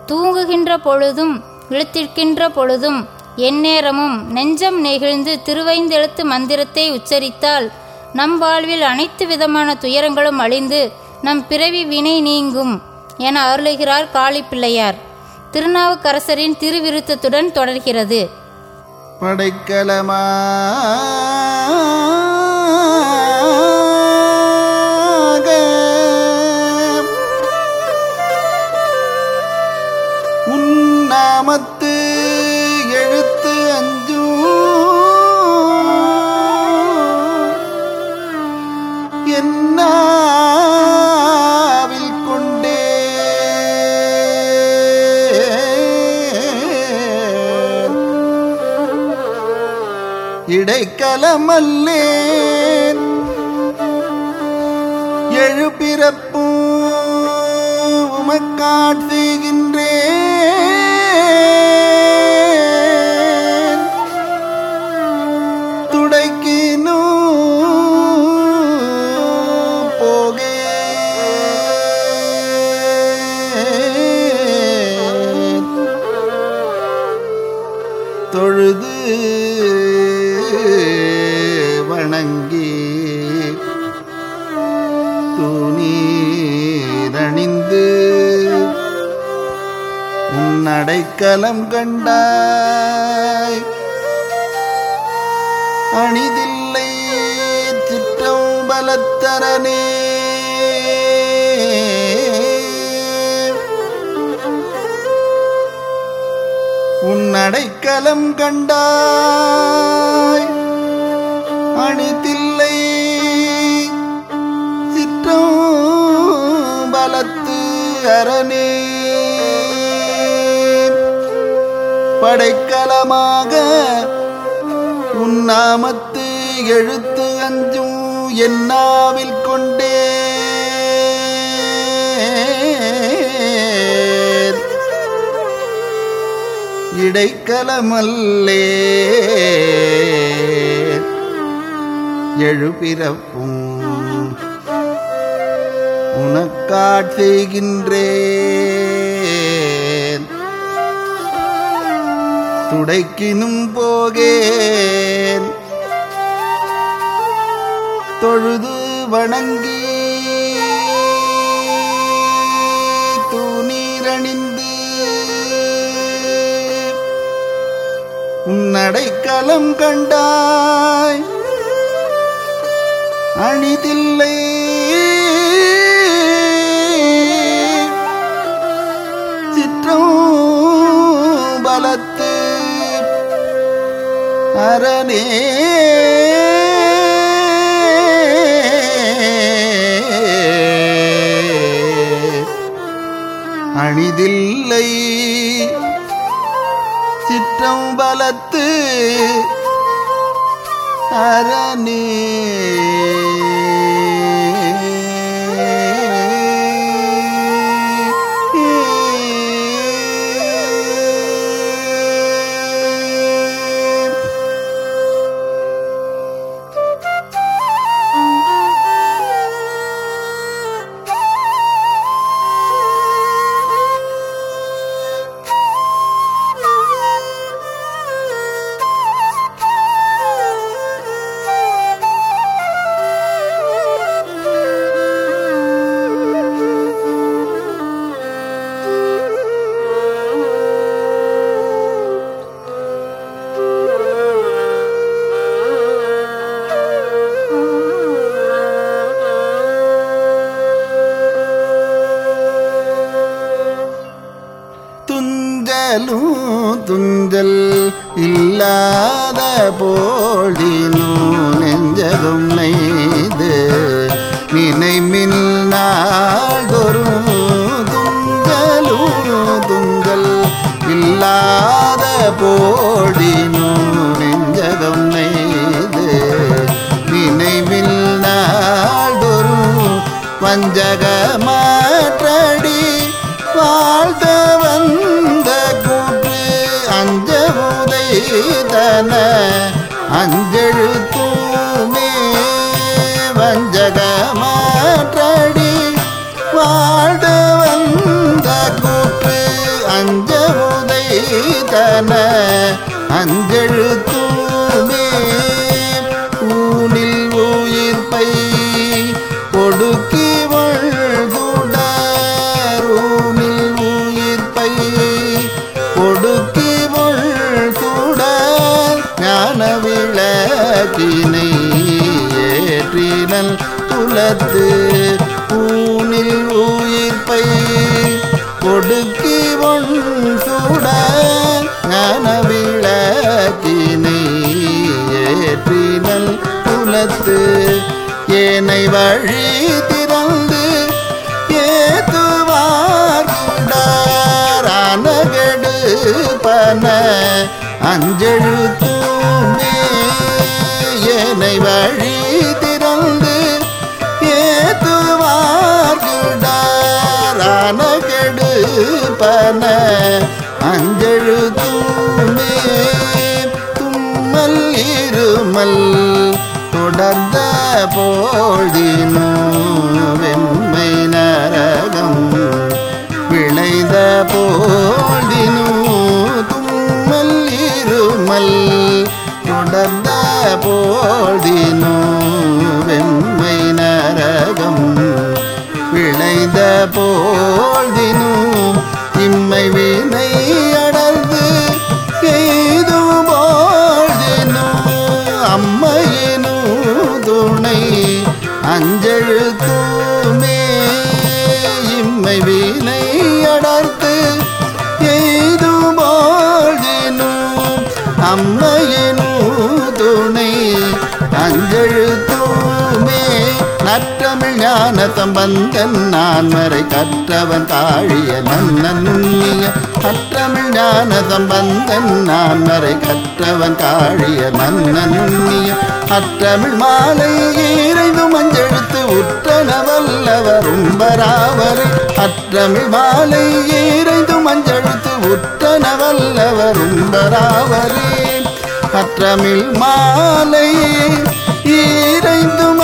தூங்குகின்ற பொழுதும் விழித்திருக்கின்ற பொழுதும் எந்நேரமும் நெஞ்சம் நெகிழ்ந்து திருவைந்தெழுத்து மந்திரத்தை உச்சரித்தால் நம் வாழ்வில் அனைத்து விதமான துயரங்களும் அழிந்து நம் பிறவி வினை நீங்கும் என அருளுகிறார் காளி பிள்ளையார் திருநாவுக்கரசரின் திருவிருத்தத்துடன் தொடர்கிறது படைக்கலமாக உன்னாமத்து எழுத்து அஞ்சும் என்னாவில் கொண்டே இடைக்கலமல்லேன் எழுபிறப்பும் உமக்காட்சிகின்றேன் துடைக்கினோ போகே தொழுது வணங்கி துணீரணிந்து உன் அடைக்கலம் கண்டாய் அணிதில்லை சிற்றம் பலத்தரனே உன் அடைக்கலம் கண்டாய் அணிதில்லை சிற்றம் பலத்து அரணே படைக்கலமாக உன்னாமத்து எழுத்து அஞ்சும் என்னாவில் கொண்டே இடைக்கலமல்லே எழுபிறப்பும் உனக்காட்சிகின்றேன் துடைக்கினும் போகேன் தொழுது வணங்கி தூணீரணிந்து உன்னடைக்கலம் கண்டாய் அணிதில்லை சிற்றம் பலத்து அரணே அணிதில்லை சிற்றம் பலத்து அரணே துஞ்சலும் துஞ்சல் இல்லாத போழினும் நெஞ்சகும் நெய்து நினைமில் நாள்தொரும் துஞ்சலும் துஞ்சல் இல்லாத போழினும் நெஞ்சகம் நெய்து நினைவில் நாள்தொரும் வஞ்சக மாற்றடி வாழ்த்த வந்த கூற்று அஞ்ச உதைதன அஞ்செழுத்துமே வஞ்சக மாற்றடி கொடுக்கி ஒன் சூட ஞானவிளக்கினை ஏற்றினல் குலத்து ஏனை வழி திறந்து ஏத்துவார் குடாரானகடு பன அஞ்செழுத்துமே ஏனை வழி திறந்து ஏத்துவார் குடாரானகடு பன அஞ்செழுத்துமே தும்மல் இருமல் தொடர்ந்த போழினோ வெம்மை நரகம் விளைந்த போழினோ தும்மல் இருமல் தொடர்ந்த போழினோ வெம்மை நரகம் விளைந்த போழ்தினு இம்மை வினை அடர்ந்து எய்து போழ்தினு அம்மையினு துணை அஞ்செழுத்துமே இம்மை வினை அடர்த்து எய்து போழ்தினு அம்மையினு துணை அஞ்செழுத்துமே நற்றமிழ் ஞான சம்பந்தன் நான் வரை கற்றவன் தாழிய நன்னிய நற்றமிழ் ஞான சம்பந்தன் நான் வரை கற்றவன் காழிய நன்னிய அற்றமிழ் மாலை இறைந்து மஞ்செழுத்து உற்றன வல்லவரும் வராவரை அற்றமிழ் மாலை இறைந்து மஞ்செழுத்து உற்றன வல்லவரும் வராவரே அற்றமிழ் மாலை ஈரைந்தும்